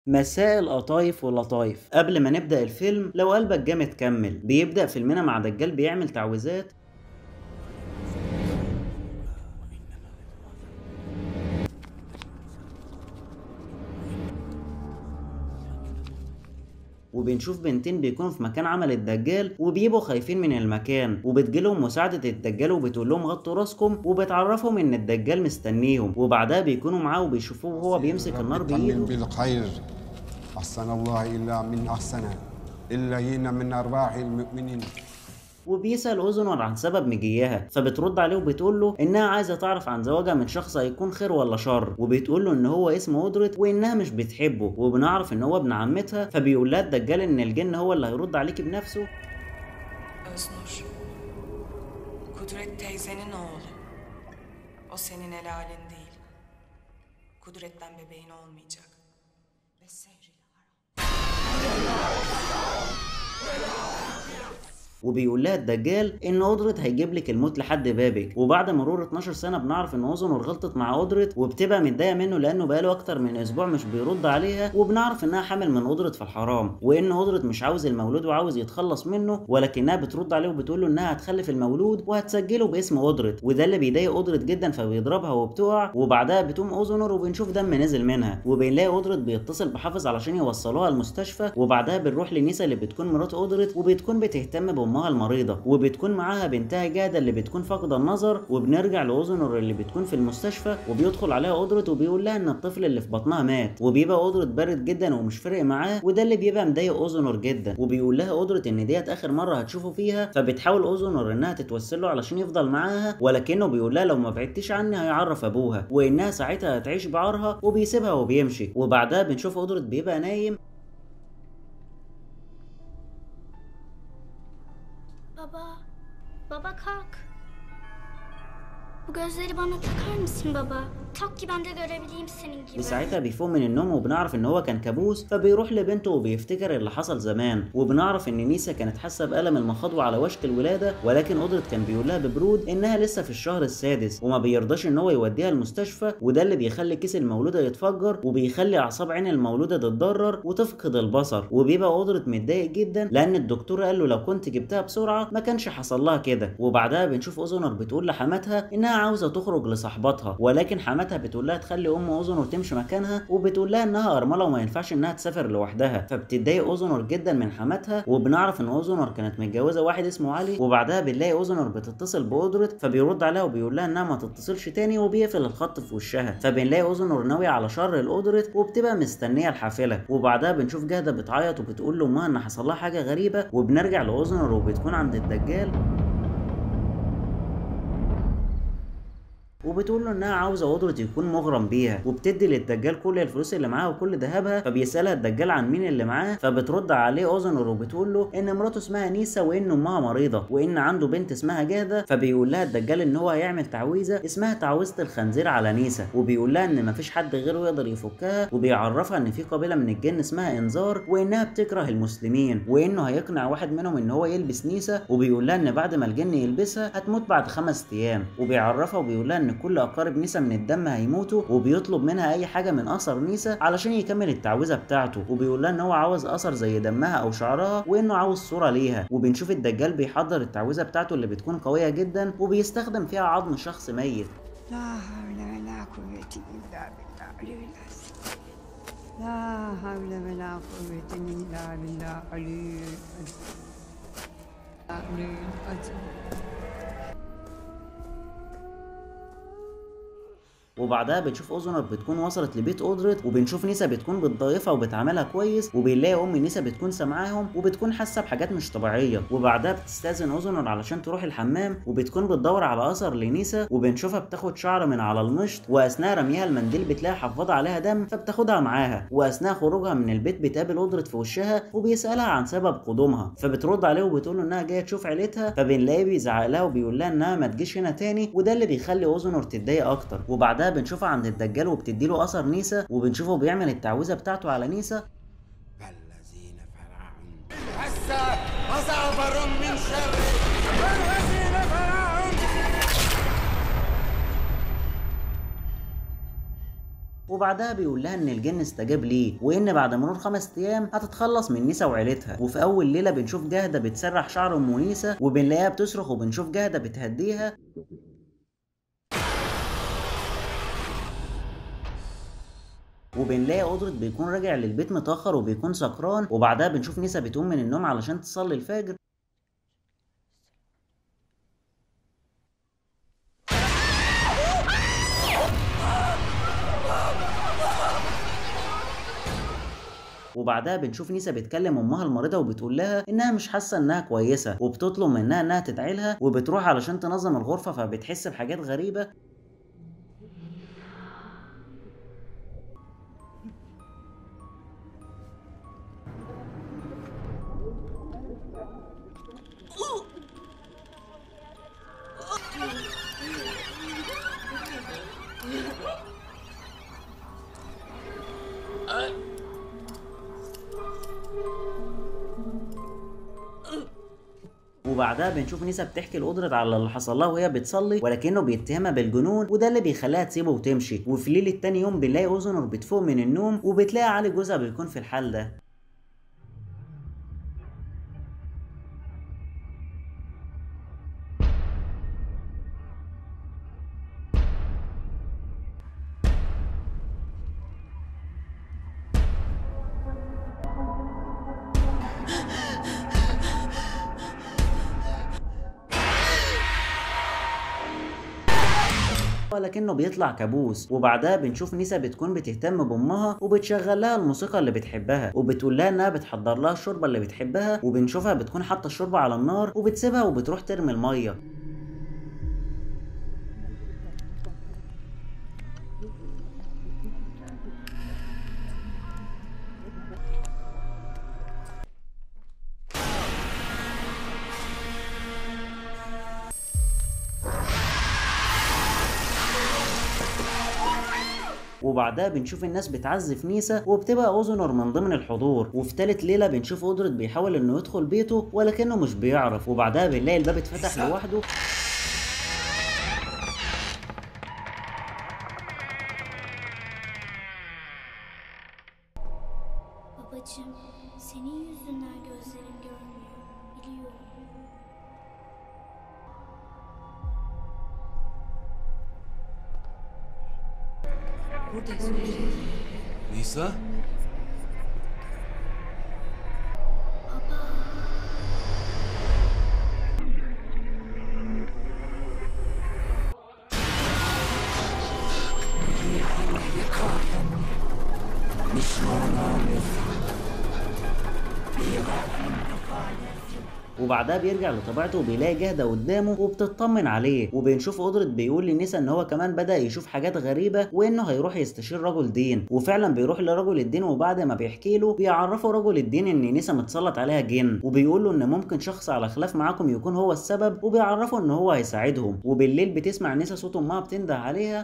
مساء القطايف واللطايف قبل ما نبدأ الفيلم لو قلبك جامد كمل بيبدأ فيلمنا مع دجال بيعمل تعويذات وبنشوف بنتين بيكونوا في مكان عمل الدجال وبيبقوا خايفين من المكان وبتجيلهم مساعدة الدجال وبتقول لهم غطوا راسكم وبتعرفهم ان الدجال مستنيهم وبعدها بيكونوا معاه وبيشوفوه وهو بيمسك النار رب طمن بايده بالخير أحسن الله إلا من أحسنه إلا هنا من أرواح المؤمنين وبيسأل أوزنور عن سبب مجيها فبترد عليه وبتقول له إنها عايزة تعرف عن زواجها من شخص هيكون خير ولا شر وبتقول له إن هو اسمه أودريت وإنها مش بتحبه وبنعرف إن هو ابن عمتها فبيقول لها الدجال إن الجن هو اللي هيرد عليكي بنفسه Öznur. Kudret teyzenin oğlu. O senin helalin değil. Kudretten bebeğin olmayacak. Ve Sehri وبيقول لها الدجال ان اودريت هيجيب لك الموت لحد بابك وبعد مرور 12 سنه بنعرف ان اوزنور غلطت مع اودريت وبتبقى متضايقه منه لانه بقاله اكتر من اسبوع مش بيرد عليها وبنعرف انها حامل من اودريت في الحرام وان اودريت مش عاوز المولود وعاوز يتخلص منه ولكنها بترد عليه وبتقول له انها هتخلف المولود وهتسجله باسم اودريت وده اللي بيضايق اودريت جدا فبيضربها وبتقع وبعدها بتقوم اوزنور وبنشوف دم نزل منها وبنلاقي اودريت بيتصل بحافظ علشان يوصلوها المستشفى وبعدها بنروح لنيسا اللي بتكون مرات اودريت وبتكون بتهتم بامها المريضه وبتكون معاها بنتها جاده اللي بتكون فاقده النظر وبنرجع لاوزنور اللي بتكون في المستشفى وبيدخل عليها اودريت وبيقول لها ان الطفل اللي في بطنها مات وبيبقى اودريت بارد جدا ومش فارق معاه وده اللي بيبقى مضايق اوزنور جدا وبيقول لها اودريت ان ديت اخر مره هتشوفه فيها فبتحاول اوزنور انها تتوسل له علشان يفضل معاها ولكنه بيقول لها لو ما بعدتيش عني هيعرف ابوها وانها ساعتها هتعيش بعارها وبيسيبها وبيمشي وبعدها بنشوف اودريت بيبقى نايم Baba, baba kalk. Bu gözleri bana takar mısın baba? Tak ki ben de görebileyim senin gibi. وساعتها بيفوق من النوم وبنعرف ان هو كان كابوس فبيروح لبنته وبيفتكر اللي حصل زمان وبنعرف ان نيسا كانت حاسه بالم المخاض على وشك الولاده ولكن اودريت كان بيقول لها ببرود انها لسه في الشهر السادس وما بيرضاش ان هو يوديها المستشفى وده اللي بيخلي كيس المولوده يتفجر وبيخلي اعصاب عين المولوده تتضرر وتفقد البصر وبيبقى اودريت متضايق جدا لان الدكتور قال له لو كنت جبتها بسرعه ما كانش حصل لها كده وبعدها بنشوف اوزونر بتقول لحماتها انها عاوزه تخرج لصاحباتها ولكن حماتها بتقول لها تخلي ام اوزونر تمشي مكانها وبتقول لها انها ارمله وما ينفعش انها تسافر لوحدها فبتتضايق اوزونر جدا من حماتها وبنعرف ان اوزونر كانت متجوزه واحد اسمه علي وبعدها بنلاقي اوزونر بتتصل باودريت فبيرد عليها وبيقول لها انها ما تتصلش تاني وبيقفل الخط في وشها فبنلاقي اوزونر ناوي على شر الاودريت وبتبقى مستنيه الحافله وبعدها بنشوف جهده بتعيط وبتقول لامها ان حصل لها حاجه غريبه وبنرجع لاوزونر وبتكون عند الدجال وبتقول له انها عاوزه اودريت يكون مغرم بيها وبتدي للدجال كل الفلوس اللي معاها وكل ذهبها فبيسالها الدجال عن مين اللي معاه فبترد عليه اوزنور وبتقول له ان مراته اسمها نيسا وان امها مريضه وان عنده بنت اسمها جاده فبيقول لها الدجال ان هو هيعمل تعويذه اسمها تعويذه الخنزير على نيسا وبيقول لها ان مفيش حد غيره يقدر يفكها وبيعرفها ان في قبيله من الجن اسمها انذار وانها بتكره المسلمين وانه هيقنع واحد منهم ان هو يلبس نيسا وبيقول لها ان بعد ما الجن يلبسها هتموت بعد خمس ايام وبيعرفها وبيقول لها ان كل اقارب نيسا من الدم هيموتوا وبيطلب منها اي حاجه من اثر نيسا علشان يكمل التعويذه بتاعته وبيقول لها ان هو عاوز اثر زي دمها او شعرها وانه عاوز صوره ليها وبنشوف الدجال بيحضر التعويذه بتاعته اللي بتكون قويه جدا وبيستخدم فيها عظم شخص ميت لا حول ولا قوة إلا بالله العلي العظيم لا حول ولا قوة إلا بالله العلي العظيم العظيم وبعدها بنشوف اوزونر بتكون وصلت لبيت اودريت وبنشوف نيسا بتكون بتضيفها وبتعاملها كويس وبنلاقي ام نيسا بتكون سامعاهم وبتكون حاسه بحاجات مش طبيعيه وبعدها بتستاذن اوزونر علشان تروح الحمام وبتكون بتدور على اثر لنيسا وبنشوفها بتاخد شعر من على المشط واثناء رميها المنديل بتلاقي حفاضه عليها دم فبتاخدها معاها واثناء خروجها من البيت بتقابل اودريت في وشها وبيسالها عن سبب قدومها فبترد عليه وبتقول له انها جايه تشوف عيلتها فبنلاقيه بيزعق لها وبيقول لها انها ما تجيش هنا تاني وده اللي بيخلي اوزونر تتضايق اكتر وبعدها بنشوفها عند الدجال وبتديله اثر نيسا وبنشوفه بيعمل التعويذه بتاعته على نيسا فالذين فرعون هسه وصبر من شر والذين فرعون وبعدها بيقول لها ان الجن استجاب ليه وان بعد مرور خمس ايام هتتخلص من نيسا وعيلتها وفي اول ليله بنشوف جهده بتسرح شعر ام نيسا وبنلاقيها بتصرخ وبنشوف جهده بتهديها وبنلاقي قدرة بيكون راجع للبيت متأخر وبيكون سكران وبعدها بنشوف نيسا بتقوم من النوم علشان تصلي الفجر وبعدها بنشوف نيسا بتكلم امها المريضه وبتقول لها انها مش حاسه انها كويسه وبتطلب منها انها تدعي وبتروح علشان تنظم الغرفه فبتحس بحاجات غريبه وبعدها بنشوف نيسا بتحكي لقدرة على اللي حصل لها وهي بتصلي ولكنه بيتهمها بالجنون وده اللي بيخليها تسيبه وتمشي وفي ليلة تاني يوم بنلاقي اوزنور بتفوق من النوم وبتلاقي علي جوزها بيكون في الحال ده ولكنه بيطلع كابوس وبعدها بنشوف نيسا بتكون بتهتم بامها وبتشغل لها الموسيقى اللي بتحبها وبتقول لها انها بتحضر لها الشوربه اللي بتحبها وبنشوفها بتكون حاطه الشوربه على النار وبتسيبها وبتروح ترمي الميه وبعدها بنشوف الناس بتعزف نيسا وبتبقى اوزنور من ضمن الحضور وفي تالت ليله بنشوف قدرة بيحاول انه يدخل بيته ولكنه مش بيعرف وبعدها بنلاقي الباب اتفتح لوحده Babacığım, senin yüzünden gözlerim görmüyor. Biliyorum. Buradayız. Nisa? وبعدها بيرجع لطبيعته وبيلاقي جهده قدامه وبتطمن عليه وبنشوف قدرة بيقول لنيسا ان هو كمان بدأ يشوف حاجات غريبة وانه هيروح يستشير رجل دين وفعلا بيروح لرجل الدين وبعد ما بيحكي له بيعرفه رجل الدين ان نيسا متسلط عليها جن وبيقول له ان ممكن شخص على خلاف معاكم يكون هو السبب وبيعرفه ان هو هيساعدهم وبالليل بتسمع نيسا صوت امها بتنده عليها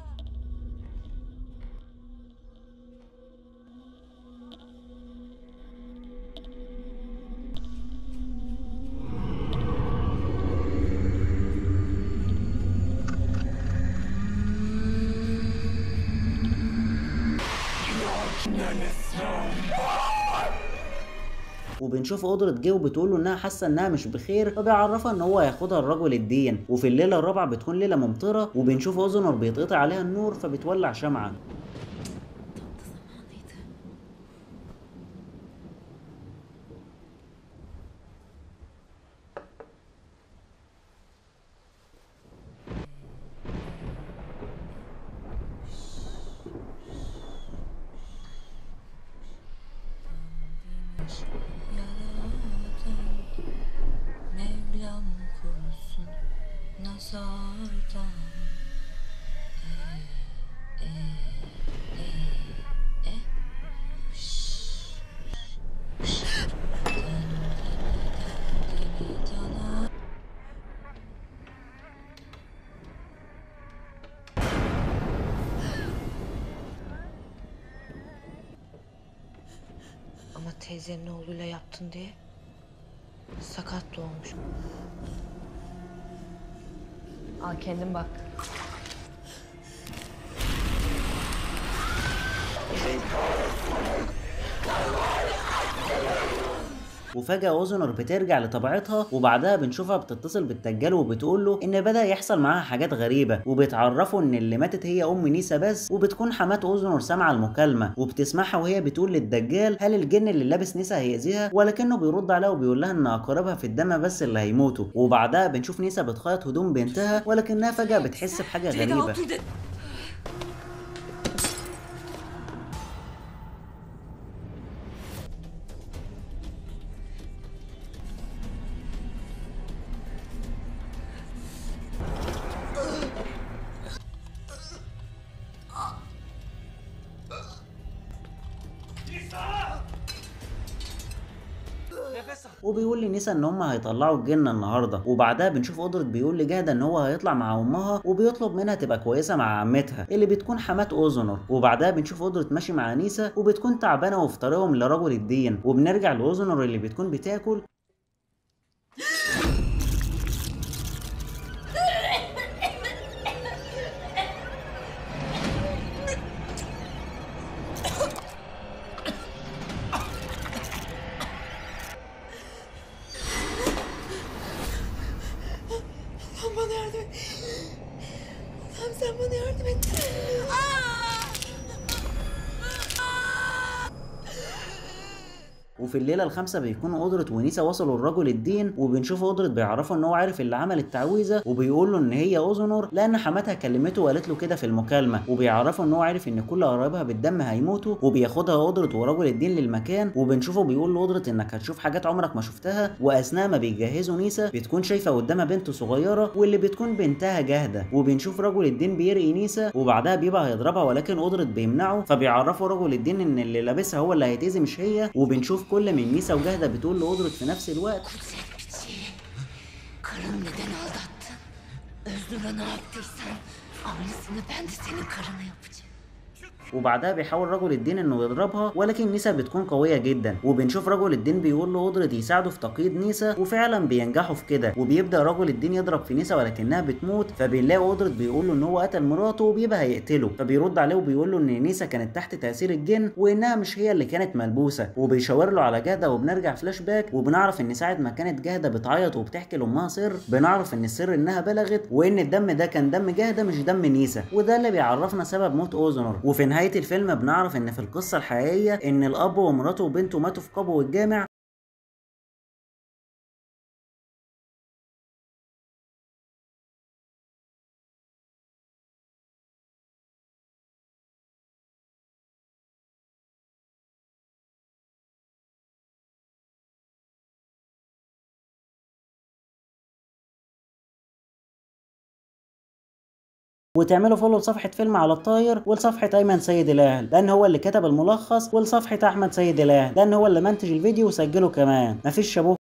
وبنشوف قدرة جه وبتقول له انها حاسه انها مش بخير فبيعرفها ان هو هياخدها لرجل الدين وفي الليله الرابعه بتكون ليله ممطره وبنشوف اوزنور بيتقطع عليها النور فبتولع شمعه Mevlam korusun nazardan e, e, e, e. Şş, şş. Döndüre, döndüre, döndüre. Ama teyzenin oğluyla yaptın diye sakat doğmuş. Al kendin bak. وفجأة أوزنور بترجع لطبيعتها وبعدها بنشوفها بتتصل بالدجال وبتقول له إن بدأ يحصل معاها حاجات غريبة وبتعرفه إن اللي ماتت هي أم نيسا بس وبتكون حماة أوزنور سامعة المكالمة وبتسمعها وهي بتقول للدجال هل الجن اللي لابس نيسا هيأذيها ولكنه بيرد عليها وبيقول لها إن أقاربها في الدم بس اللي هيموتوا وبعدها بنشوف نيسا بتخيط هدوم بنتها ولكنها فجأة بتحس بحاجة غريبة さ وبيقول لنيسا ان هم هيطلعوا الجن النهارده وبعدها بنشوف قدرت بيقول لجهده ان هو هيطلع مع امها وبيطلب منها تبقى كويسه مع عمتها اللي بتكون حماه اوزونر وبعدها بنشوف قدرت ماشي مع نيسا وبتكون تعبانه وفي طريقهم لرجل الدين وبنرجع لاوزونر اللي بتكون بتاكل Allah'ım bana yardım et. Allah'ım sen bana yardım et. وفي الليله الخامسه بيكونوا قدرت ونيسا وصلوا لرجل الدين وبنشوف قدرت بيعرفوا ان هو عارف اللي عمل التعويذه وبيقول له ان هي اوزونور لان حماتها كلمته وقالت له كده في المكالمه وبيعرفوا ان هو عارف ان كل قرايبها بالدم هيموتوا وبياخدها قدرت ورجل الدين للمكان وبنشوفه بيقول لقدرت انك هتشوف حاجات عمرك ما شفتها واثناء ما بيجهزوا نيسا بتكون شايفه قدامها بنت صغيره واللي بتكون بنتها جاهده وبنشوف رجل الدين بيرقي نيسا وبعدها بيبقى هيضربها ولكن قدرت بيمنعه فبيعرفوا رجل الدين ان اللي لابسها هو اللي هيتأذي مش هي وبنشوف كل من نيسا وجاهده بتقول لقدرت في نفس الوقت Karını neden aldattın? Öznur'a ne yaptıysan aynısını ben de senin karına yapacağım. وبعدها بيحاول رجل الدين انه يضربها ولكن نيسا بتكون قويه جدا وبنشوف رجل الدين بيقول له قدرت يساعده في تقييد نيسا وفعلا بينجحوا في كده وبيبدا رجل الدين يضرب في نيسا ولكنها بتموت فبنلاقي قدرت بيقول له ان هو قتل مراته وبيبقى هيقتله فبيرد عليه وبيقول له ان نيسا كانت تحت تاثير الجن وانها مش هي اللي كانت ملبوسه وبيشاور له على جهده وبنرجع فلاش باك وبنعرف ان ساعه ما كانت جهده بتعيط وبتحكي لامها سر بنعرف ان السر انها بلغت وان الدم ده كان دم جهده مش دم نيسا وده اللي بيعرفنا سبب موت اوزونر وفي نهايه الفيلم بنعرف ان في القصه الحقيقيه ان الاب ومراته وبنته ماتوا في قبو الجامع وتعملوا فولو لصفحة فيلم على الطاير ولصفحة أيمن سيد الأهل لأن هو اللي كتب الملخص ولصفحة أحمد سيد الأهل لأن هو اللي منتج الفيديو وسجله كمان مفيش شابوه